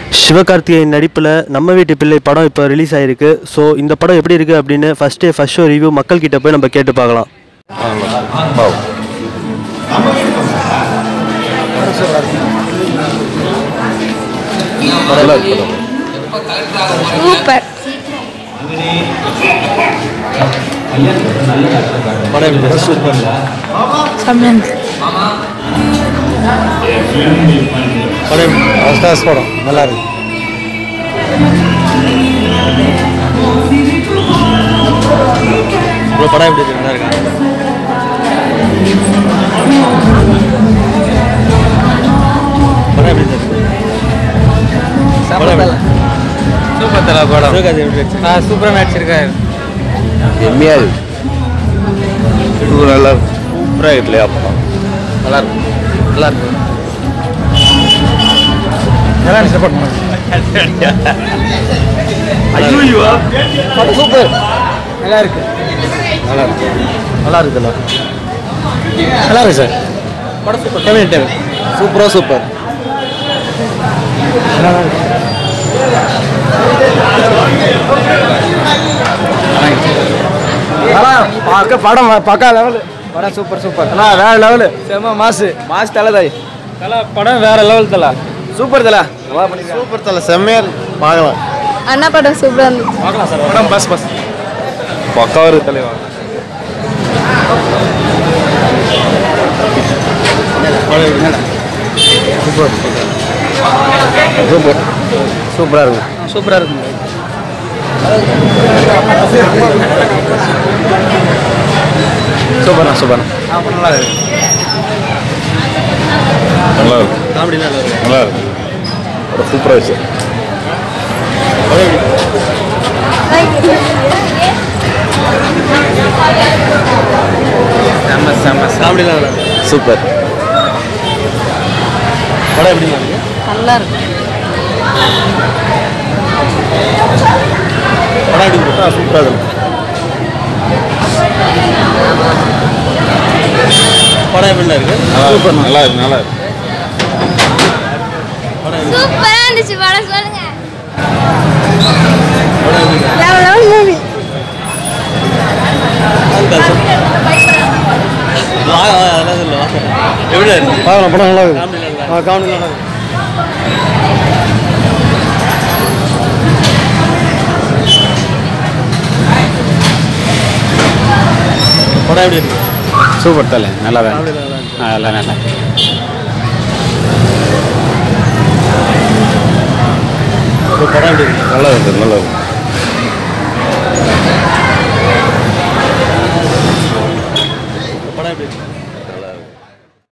சிவகார்த்திகேயன் நடிப்பில் நம்ம வீட்டு பிள்ளை படம் இப்போ ரிலீஸ் ஆயிருக்கு ஸோ இந்த படம் எப்படி இருக்குது அப்படின்னு first day first show review மக்கள் கிட்ட போய் நம்ம கேட்டு பார்க்கலாம் சூப்பர் செம்ம ஸ்டார்ஸ் படம் நல்லா இருக்கு ப்ரோ படம் எப்படி இருக்கு நல்லா இருக்கா படம் எப்படி இருக்கு படம் எப்படி- சூப்பர் தலா படம் சிவகார்த்திகேயன் எப்படி இருக்கு? ஆ சூப்பராக நடிச்சிருக்காரு செம்மையா இருக்கு இது நல்லா சூப்பராக இருக்குல்லையா படம் நல்லா இருக்கு நல்லா இருக்கு நல்லா நடிச்ச படம் படம் சூப்பர் நல்லா இருக்கு நல்லா இருக்கு நல்லா இருக்குல்ல நல்லா இருக்கு சார் படம் சூப்பர் டெவல் டெவல் சூப்பராக சூப்பர் பார்க்க படம் பக்கா லெவலு படம் சூப்பர் சூப்பர் அண்ணா வேற லெவலு செம்ம மாசு மாசு தலை தாய் தலை படம் வேற லெவல் தலை சூப்பர் தலை நல்லா பண்ணிருக்காங்க சூப்பர் தலை செம்மையா இருக்கு பார்க்கலாம் அண்ணா படம் சூப்பராக இருந்துச்சு பார்க்கலாம் சார் படம் பஸ் பஸ் பக்காவாக இருக்கு தலைவா சூப்பர் சூப்பராக இருக்கும் சூப்பராக இருக்கும் சூப்பர்ண்ணா சூப்பர்ண்ணா நல்லா இருக்கு நல்லா இருக்கு காமெடி நல்லா இருக்கு நல்லா இருக்கு படம் சூப்பராக இருக்கு செம்ம செம்ம காமெடி நல்லா இருக்கு சூப்பர் படம் எப்படி இருக்கு நல்லா இருக்கு படம் எப்படி இருக்கு சூப்பராக இருக்கு படம் எப்படி இருக்கு சூப்பர் நல்லா இருக்கு நல்லா இருக்கு சூப்பராக இருந்துச்சு படம் சொல்லுங்க படம் எப்படி இருக்கு வேற லெவல் மூவி வா, வா, அதெல்லாம் சொல்லு, வா. எப்படி இருக்கு பார்க்கலாம் படம் நல்லா இருக்கு காமெடி நல்லா இருக்கு ஆ காமெடி நல்லா இருக்கு படம் எப்படி இருக்கு சூப்பர் தலை நல்லா வேணும் காமெடி நல்லா இருக்கு நல்லா நல்லா ப்ரோ, படம் எப்படி இருக்கு நல்லா இருக்கு நல்லா இருக்கு படம் எப்படி இருக்கு